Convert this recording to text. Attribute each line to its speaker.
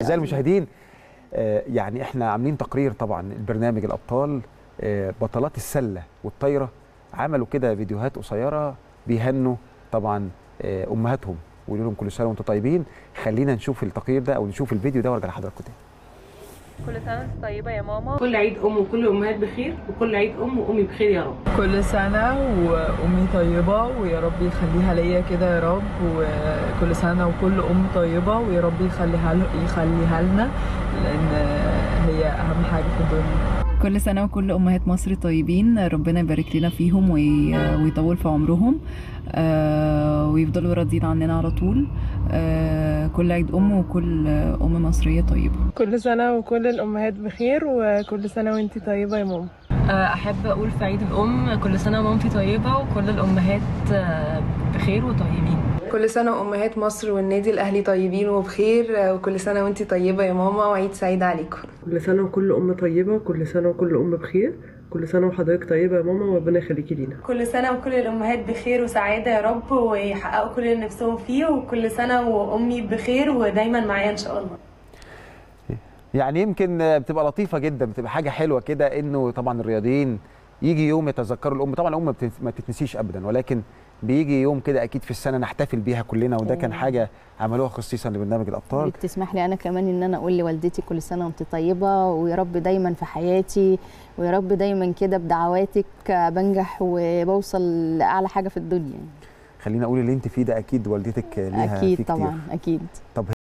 Speaker 1: اعزائي المشاهدين آه، يعني احنا عاملين تقرير طبعا البرنامج الابطال آه، بطلات السله والطايره عملوا كده فيديوهات قصيره بيهنوا طبعا آه، امهاتهم ويقولوا لهم كل سنه وانتم طيبين خلينا نشوف التقرير ده او نشوف الفيديو ده وارجع لحضراتكم تاني
Speaker 2: كل سنة وانت طيبة يا ماما
Speaker 3: كل عيد ام وكل الامهات بخير وكل عيد ام وامي بخير يا رب
Speaker 4: كل سنة وأمي طيبة ويا رب يخليها ليا كده يا رب وكل سنة وكل أم طيبة ويا رب يخليها يخليها لنا لأن هي أهم حاجة في الدنيا
Speaker 5: كل سنة وكل أمهات مصر طيبين ربنا يبارك لنا فيهم وي- ويطول في عمرهم آه، ويفضلوا راضيين عننا على طول آه، كل عيد أم وكل أم مصرية طيبة
Speaker 6: كل سنة وكل الأمهات بخير وكل سنة وانتي طيبة يا ماما
Speaker 7: أحب أقول في عيد الأم كل سنة مامتي طيبة وكل الأمهات بخير وطيبين
Speaker 8: كل سنة وأمهات مصر والنادي الأهلي طيبين وبخير وكل سنة وانتي طيبة يا ماما وعيد سعيد عليكم
Speaker 9: كل سنة وكل أم طيبة كل سنة وكل أم بخير كل سنة وحضرتك طيبة يا ماما وربنا يخليكي لينا
Speaker 10: كل سنة وكل الأمهات بخير وسعادة يا رب ويحققوا كل اللي نفسهم فيه وكل سنة وأمي بخير ودايما معايا إن شاء الله
Speaker 1: يعني يمكن آه، بتبقى لطيفه جدا بتبقى حاجه حلوه كده انه طبعا الرياضيين يجي يوم يتذكروا الام طبعا الام ما بتت- ما بتتنسيش ابدا ولكن بيجي يوم كده اكيد في السنه نحتفل بيها كلنا وده كان حاجه عملوها خصيصا لبرنامج الابطال
Speaker 11: تسمح لي انا كمان ان انا اقول لوالدتي كل سنه وانت طيبه ويا رب دايما في حياتي ويا رب دايما كده بدعواتك بنجح وبوصل لاعلى حاجه في الدنيا
Speaker 1: خليني اقول اللي انت فيه ده اكيد والدتك ليها فيه
Speaker 11: اكيد
Speaker 1: كتير.
Speaker 11: طبعا اكيد
Speaker 1: طب